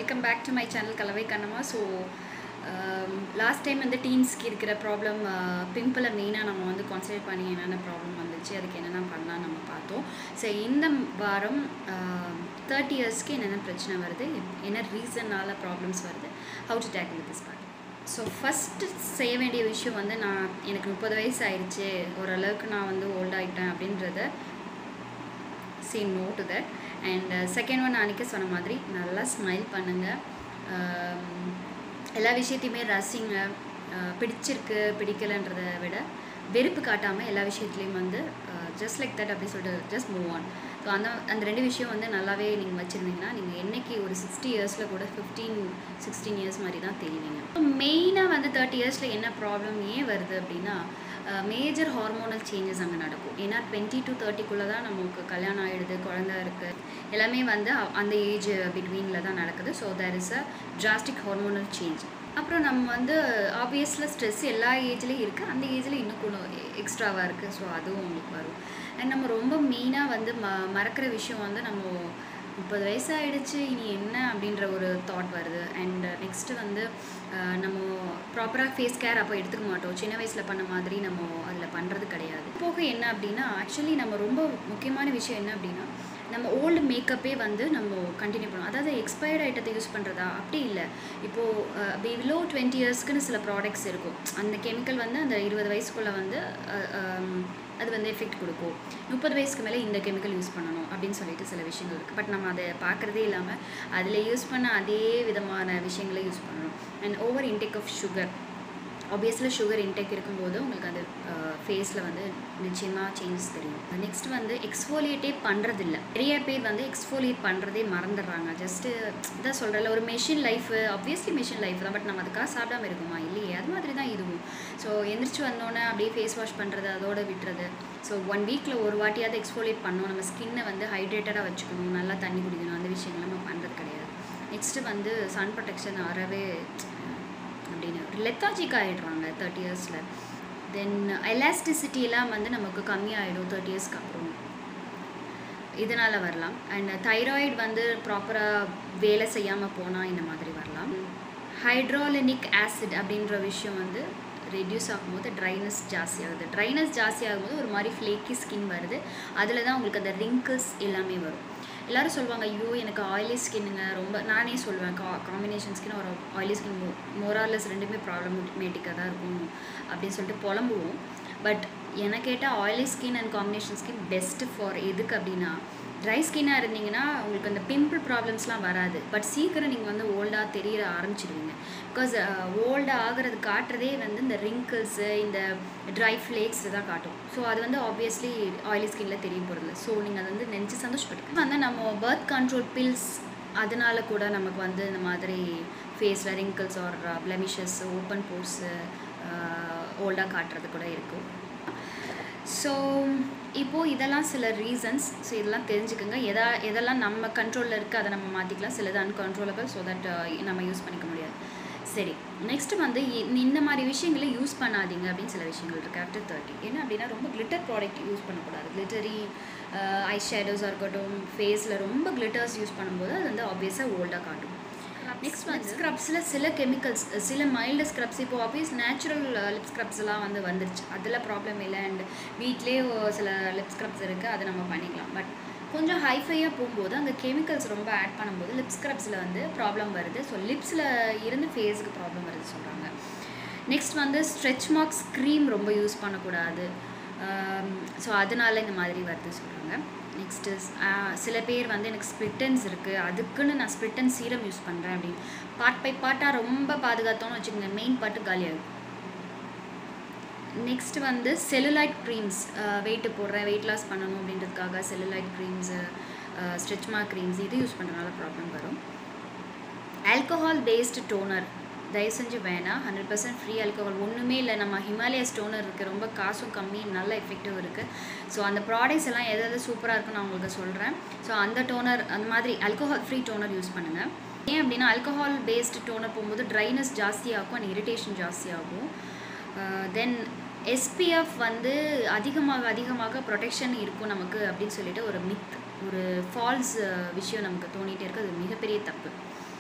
welcome back to my channel Kalavai Kannamma so last time வந்து டீன்ஸ்க்கு இருக்கிற problem பிம்பிளை மெயினாக நம்ம வந்து கான்சன்ட்ரேட் பண்ணி என்னென்ன ப்ராப்ளம் வந்துச்சு அதுக்கு என்னென்ன பண்ணலாம் நம்ம பார்த்தோம் ஸோ இந்த வாரம் தேர்ட்டி இயர்ஸ்க்கு என்னென்ன பிரச்சனை வருது என்ன ரீசன்னால ப்ராப்ளம்ஸ் வருது how to tackle this part so first செய்ய வேண்டிய விஷயம் வந்து நான் எனக்கு முப்பது வயசு ஆயிடுச்சு ஓரளவுக்கு நான் வந்து ஓல்ட் ஆகிட்டேன் அப்படின்றத say no to that and second one அன்றைக்கி சொன்ன மாதிரி நல்லா ஸ்மைல் பண்ணுங்கள் எல்லா விஷயத்தையுமே ரசிங்க அஹ் பிடிச்சிருக்கு பிடிக்கலைன்றதை விட வெறுப்பு காட்டாமல் எல்லா விஷயத்துலேயும் வந்து ஜஸ்ட் லைக் தட் அப்படி சொல்லிட்டு ஜஸ்ட் மூவ் ஆன் ஸோ அந்த அந்த ரெண்டு விஷயம் வந்து நல்லாவே நீங்கள் வச்சுருந்தீங்கன்னா நீங்கள் என்னைக்கு ஒரு சிக்ஸ்டி இயர்ஸில் கூட ஃபிஃப்டீன் சிக்ஸ்டீன் இயர்ஸ் மாதிரி தான் தெரியுவீங்க மெயினாக வந்து தேர்ட்டி இயர்ஸில் என்ன ப்ராப்ளம் ஏன் வருது அப்படின்னா மேஜர் ஹார்மோனல் சேஞ்சஸ் அங்கே நடக்கும் ஏன்னா டுவெண்ட்டி டு தேர்ட்டிக்குள்ளே தான் நமக்கு கல்யாணம் ஆகிடுது குழந்த இருக்குது எல்லாமே வந்து அ- அந்த ஏஜ் பிட்வீனில் தான் நடக்குது so there is a drastic hormonal change அப்புறம் நம்ம வந்து ஆப்வியஸில் ஸ்ட்ரெஸ் எல்லா ஏஜ்லேயும் இருக்குது அந்த ஏஜில் இன்னும் கொஞ்சம் எக்ஸ்ட்ராவாக இருக்குது ஸோ அதுவும் உங்களுக்கு வரும் அண்ட் நம்ம ரொம்ப மெயினாக வந்து ம மறக்கிற விஷயம் வந்து நம்ம முப்பது வயசு ஆயிடுச்சு இனி என்ன அப்படின்ற ஒரு தாட் வருது அண்ட் நெக்ஸ்ட்டு வந்து அஹ், நம்ம ப்ராப்பராக ஃபேஸ் கேர் அப்போ எடுத்துக்க மாட்டோம் சின்ன வயசில் பண்ண மாதிரி நம்ம அதில் பண்ணுறது கிடையாது போக என்ன அப்படின்னா ஆக்சுவலி நம்ம ரொம்ப முக்கியமான விஷயம் என்ன அப்படின்னா நம்ம ஓல்டு மேக்கப்பே வந்து நம்ம கண்டினியூ பண்ணுவோம் அதாவது எக்ஸ்பயர்ட் ஐட்டத்தை யூஸ் பண்ணுறதா அப்படி இல்லை இப்போது பிலோ டுவெண்ட்டி இயர்ஸ்க்குன்னு சில ப்ராடக்ட்ஸ் இருக்கும் அந்த கெமிக்கல் வந்து அந்த இருபது வயசுக்குள்ளே வந்து அஹ், ஹம், அது வந்து எஃபெக்ட் கொடுக்கும் முப்பது வயசுக்கு மேலே இந்த கெமிக்கல் யூஸ் பண்ணணும் அப்படின்னு சொல்லிட்டு சில விஷயங்கள் இருக்குது பட் நம்ம அதை பார்க்குறதே இல்லாமல் அதில் யூஸ் பண்ண அதே விதமான விஷயங்களை யூஸ் பண்ணணும் and over intake of sugar ஆப்வியஸில் சுகர் இன்டேக் இருக்கும்போது உங்களுக்கு அந்த ஃபேஸில் வந்து நிச்சயமாக சேஞ்சஸ் தெரியும் நெக்ஸ்ட் வந்து எக்ஸ்ஃபோலியேட்டே பண்ணுறதில்ல நிறைய பேர் வந்து எக்ஸ்ஃபோலியேட் பண்ணுறதே மறந்துடுறாங்க ஜஸ்ட்டு இதான் சொல்கிறல ஒரு machine life obviously machine life தான் பட் நம்ம அதுக்காக சாப்பிடாம இருக்குமா இல்லையே அது மாதிரி தான் இதுவும் ஸோ எந்திரிச்சு வந்தோடனே அப்படியே ஃபேஸ் வாஷ் பண்ணுறது அதோட விட்டுறது ஸோ ஒன் வீக்கில் ஒரு வாட்டியாவது எக்ஸ்ஃபோலியேட் பண்ணணும் நம்ம ஸ்கின்னை வந்து ஹைட்ரேட்டடாக வச்சுக்கணும் நல்லா தண்ணி குடிக்கணும் அந்த விஷயங்கள் நம்ம பண்ணுறது கிடையாது நெக்ஸ்ட்டு வந்து சன் ப்ரொடெக்ஷன் அறவே அப்படின்னு லெத்தாஜிக் ஆகிடுறாங்க தேர்ட்டி இயர்ஸில் தென் எலாஸ்டிசிட்டிலாம் வந்து நமக்கு கம்மியாயிடும் தேர்ட்டி இயர்ஸ்க்கு அப்புறம் இதனால் வரலாம் அண்ட் தைராய்டு வந்து ப்ராப்பராக வேலை செய்யாமல் போனால் இந்த மாதிரி வரலாம் ஹைட்ரோலனிக் ஆசிட் அப்படின்ற விஷயம் வந்து ரெடியூஸ் ஆகும்போது ட்ரைனஸ் ஜாஸ்தி ஆகுது ட்ரைனஸ் ஜாஸ்தி ஆகும்போது ஒரு மாதிரி ஃப்ளேக்கி ஸ்கின் வருது அதில் தான் உங்களுக்கு அந்த ரிங்கிள்ஸ் எல்லாமே வரும் எல்லாரும் சொல்லுவாங்க ஐயோ எனக்கு ஆயிலி ஸ்கின்னுங்க ரொம்ப நானே சொல்லுவேன் கா காம்பினேஷன் ஸ்கின் ஒரு ஆயிலி ஸ்கின் மோரார்லெஸ் ரெண்டுமே ப்ராப்ளமேட்டிக்காக தான் இருக்கும் அப்படின்னு சொல்லிட்டு புலம்புவோம் பட் எனக்கு கேட்டால் oily skin and combination skin best for எதுக்கு அப்படின்னா ட்ரை ஸ்கின்னாக இருந்தீங்கன்னா உங்களுக்கு அந்த பிம்பிள் ப்ராப்ளம்ஸ்லாம் வராது பட் சீக்கிரம் நீங்கள் வந்து ஓல்டாக தெரிய ஆரம்பிச்சிடுவீங்க பிகாஸ் ஓல்டாக ஆகிறது காட்டுறதே வந்து இந்த ரிங்கிள்ஸு இந்த ட்ரை ஃப்ளேக்ஸ் தான் காட்டும் ஸோ அது வந்து ஆப்வியஸ்லி ஆயிலி ஸ்கின்ல தெரிய போகிறது ஸோ நீங்கள் அதை வந்து நினச்சி சந்தோஷப்பட்டு வந்து நம்ம பர்த் கண்ட்ரோல் பில்ஸ் அதனால கூட நமக்கு வந்து இந்த மாதிரி ஃபேஸில் wrinkles or blemishes open pores ஓல்டாக காட்டுறது கூட இருக்கும் ஸோ இப்போது இதெல்லாம் சில ரீசன்ஸ் ஸோ இதெல்லாம் தெரிஞ்சுக்கோங்க எதா எதெல்லாம் நம்ம கண்ட்ரோலில் இருக்குது அதை நம்ம மாற்றிக்கலாம் சிலது அன்கண்ட்ரோலபிள் ஸோ தட் நம்ம யூஸ் பண்ணிக்க முடியாது சரி நெக்ஸ்ட் வந்து இ- இந்த மாதிரி விஷயங்களை யூஸ் பண்ணாதீங்க அப்படின்னு சில விஷயங்கள் இருக்குது ஆஃப்டர் தேர்ட்டி என்ன அப்படின்னா ரொம்ப கிளிட்டர் ப்ராடக்ட் யூஸ் பண்ணக்கூடாது கிளிட்டரி ஐ ஷேடோஸாக இருக்கட்டும் ஃபேஸில் ரொம்ப கிளிட்டர்ஸ் யூஸ் பண்ணும்போது அது வந்து ஆப்வியஸாக ஓல்டாக காட்டும் நெக்ஸ்ட் வந்து ஸ்க்ரப்ஸில் சில கெமிக்கல்ஸ் சில மைல்டு ஸ்க்ரப்ஸ் இப்போ ஆப்வியஸ் நேச்சுரல் லிப் ஸ்க்ரப்ஸ் எல்லாம் வந்து வந்துருச்சு அதில் ப்ராப்ளம் இல்லை அண்ட் வீட்லேயே சில லிப் ஸ்க்ரப்ஸ் இருக்குது அதை நம்ம பண்ணிக்கலாம் பட் கொஞ்சம் ஹைஃபையாக போகும்போது அந்த கெமிக்கல்ஸ் ரொம்ப ஆட் பண்ணும்போது லிப் ஸ்க்ரப்ஸில் வந்து ப்ராப்ளம் வருது ஸோ லிப்ஸில் இருந்து ஃபேஸுக்கு ப்ராப்ளம் வருது சொல்கிறாங்க நெக்ஸ்ட் வந்து ஸ்ட்ரெச் மார்க்ஸ் க்ரீம் ரொம்ப யூஸ் பண்ணக்கூடாது ஸோ அதனால இந்த மாதிரி வருது சொல்கிறாங்க நெக்ஸ்ட்டு சில பேர் வந்து எனக்கு ஸ்ப்ளிட்டன்ஸ் இருக்குது அதுக்குன்னு நான் ஸ்ப்ளிட்டன் சீரம் யூஸ் பண்ணுறேன் அப்படின்னு பார்ட் பை பார்ட்டாக ரொம்ப பாதுகாத்தோன்னு வச்சுக்கோங்க மெயின் பார்ட்டு காலியாகும் நெக்ஸ்ட் வந்து செல்லுலைட் க்ரீம்ஸ் வெயிட்டு போடுறேன் வெயிட் லாஸ் பண்ணணும் அப்படின்றதுக்காக cellulite creams stretch mark creams இது யூஸ் பண்ணுறதுனால ப்ராப்ளம் வரும் ஆல்கஹால் பேஸ்டு டோனர் தயவு செஞ்சு வேணாம் ஹண்ட்ரட் பர்சன்ட் ஃப்ரீ ஆல்கஹால் ஒன்றுமே இல்லை நம்ம ஹிமாலயஸ் டோனர் இருக்குது ரொம்ப காசும் கம்மி நல்ல எஃபெக்டிவ் இருக்குது ஸோ அந்த ப்ராடக்ட்ஸ் எல்லாம் எது எது சூப்பராக இருக்குன்னு நான் உங்களுக்கு சொல்கிறேன் ஸோ அந்த டோனர் அந்த மாதிரி ஆல்கஹால் ஃப்ரீ டோனர் யூஸ் பண்ணுங்கள் ஏன் அப்படின்னா ஆல்கஹால் பேஸ்டு டோனர் போகும்போது ட்ரைனஸ் ஜாஸ்தியாகும் அண்ட் இரிட்டேஷன் ஜாஸ்தியாகும் தென் எஸ்பிஎஃப் வந்து அதிகமாக அதிகமாக ப்ரொடெக்ஷன் இருக்கும் நமக்கு அப்படின்னு சொல்லிட்டு ஒரு மித் ஒரு ஃபால்ஸ் விஷயம் நமக்கு தோணிகிட்டே இருக்குது அது மிகப்பெரிய தப்பு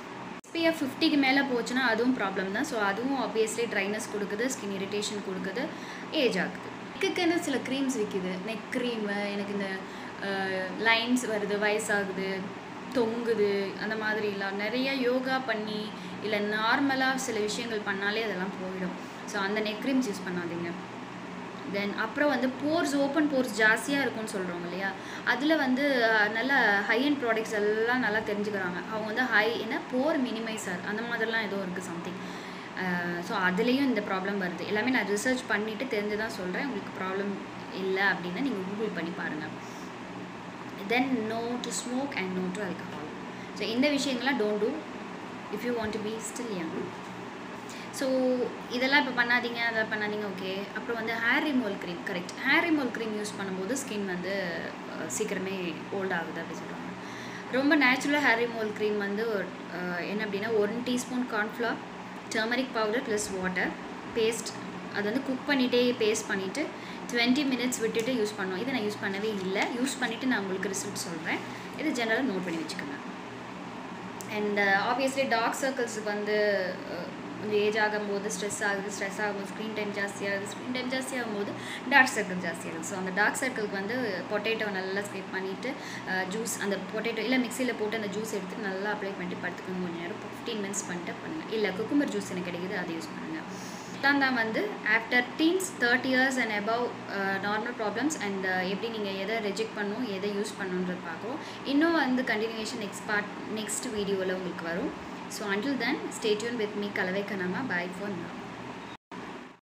எஸ்பிஎஃப் ஃபிஃப்டிக்கு மேலே போச்சுன்னா அதுவும் ப்ராப்ளம் தான் ஸோ அதுவும் ஆப்வியஸ்லி ட்ரைனஸ் கொடுக்குது ஸ்கின் இரிட்டேஷன் கொடுக்குது ஏஜ் ஆகுது நெக்குக்குன்னு சில க்ரீம்ஸ் விற்கிது நெக் க்ரீமு எனக்கு இந்த லைன்ஸ் வருது வயசாகுது தொங்குது அந்த மாதிரிலாம் நிறைய யோகா பண்ணி இல்லை நார்மலாக சில விஷயங்கள் பண்ணாலே அதெல்லாம் போயிடும் ஸோ அந்த நெக் க்ரீம்ஸ் யூஸ் பண்ணாதீங்க தென் அப்புறம் வந்து போர்ஸ் ஓப்பன் போர்ஸ் ஜாஸ்தியாக இருக்கும்னு சொல்கிறோம் இல்லையா அதில் வந்து அஹ், நல்ல ஹை அண்ட் ப்ராடக்ட்ஸ் எல்லாம் நல்லா தெரிஞ்சுக்கிறாங்க அவங்க வந்து ஹை என்ன போர் மினிமைசர் அந்த மாதிரிலாம் ஏதோ இருக்குது சம்திங் ஸோ அதுலேயும் இந்த ப்ராப்ளம் வருது எல்லாமே நான் ரிசர்ச் பண்ணிவிட்டு தெரிஞ்சு தான் சொல்கிறேன் உங்களுக்கு ப்ராப்ளம் இல்லை அப்படின்னா நீங்கள் கூகுள் பண்ணி பாருங்கள் then no to smoke and no to alcohol so இந்த விஷயங்கள்லாம் don't do if you want to be still young so இதெல்லாம் இப்போ பண்ணாதீங்க அதெல்லாம் பண்ணாதீங்க ஓகே அப்புறம் வந்து hair removal cream correct hair removal cream use பண்ணும்போது ஸ்கின் வந்து அஹ், சீக்கிரமே ஓல்ட் ஆகுது அப்படி சொல்கிறாங்க ரொம்ப நேச்சுரல் ஹேர் ரிமூவல் க்ரீம் வந்து ஒரு- அஹ், என்ன அப்படின்னா one teaspoon cornflour turmeric powder plus water paste அது வந்து குக் பண்ணிகிட்டே பேஸ்ட் பண்ணிவிட்டு டுவெண்ட்டி மினிட்ஸ் விட்டுட்டு யூஸ் பண்ணோம் இதை நான் யூஸ் பண்ணவே இல்லை யூஸ் பண்ணிவிட்டு நான் உங்களுக்கு ரிசல்ட் சொல்கிறேன் இது ஜெனரலாக நோட் பண்ணி வச்சுக்கோங்க அண்ட் ஆப்வியஸ்லி டார்க் சர்க்கிள்ஸுக்கு வந்து அஹ், கொஞ்சம் ஏஜ் ஆகும்போது ஸ்ட்ரெஸ் ஆகுது ஸ்ட்ரெஸ் ஆகும்போது ஸ்க்ரீன் டைம் ஜாஸ்தியாகுது ஸ்க்ரீன் டைம் ஜாஸ்தி ஆகும்போது டார்க் சர்க்கிள் ஜாஸ்தியாகுது ஸோ அந்த டார்க் சர்க்கிளுக்கு வந்து பொட்டேட்டோ நல்லா ஸ்க்ரேப் பண்ணிவிட்டு ஜூஸ் அந்த பொட்டேட்டோ இல்லை மிக்சியில் போட்டு அந்த ஜூஸ் எடுத்து நல்லா அப்ளை பண்ணிட்டு படுத்துக்கோங்க கொஞ்சம் நேரம் ஃபிஃப்டீன் மினிட்ஸ் பண்ணிட்டு பண்ணுங்கள் இல்லை குக்கும்பர் ஜூஸ் எனக்கு கிடைக்குது அதை யூஸ் பண்ணுங்கள் தான் தான் வந்து after teens thirty years and above normal problems and எப்படி நீங்கள் எதை ரெஜெக்ட் பண்ணணும் எதை யூஸ் பண்ணணுன்றது பார்க்குறோம் இன்னும் வந்து கண்டினியூஷன் நெக்ஸ்ட் பார்ட் நெக்ஸ்ட் வீடியோவில் உங்களுக்கு வரும் so until then stay tuned with me Kalavai Kannamma by four now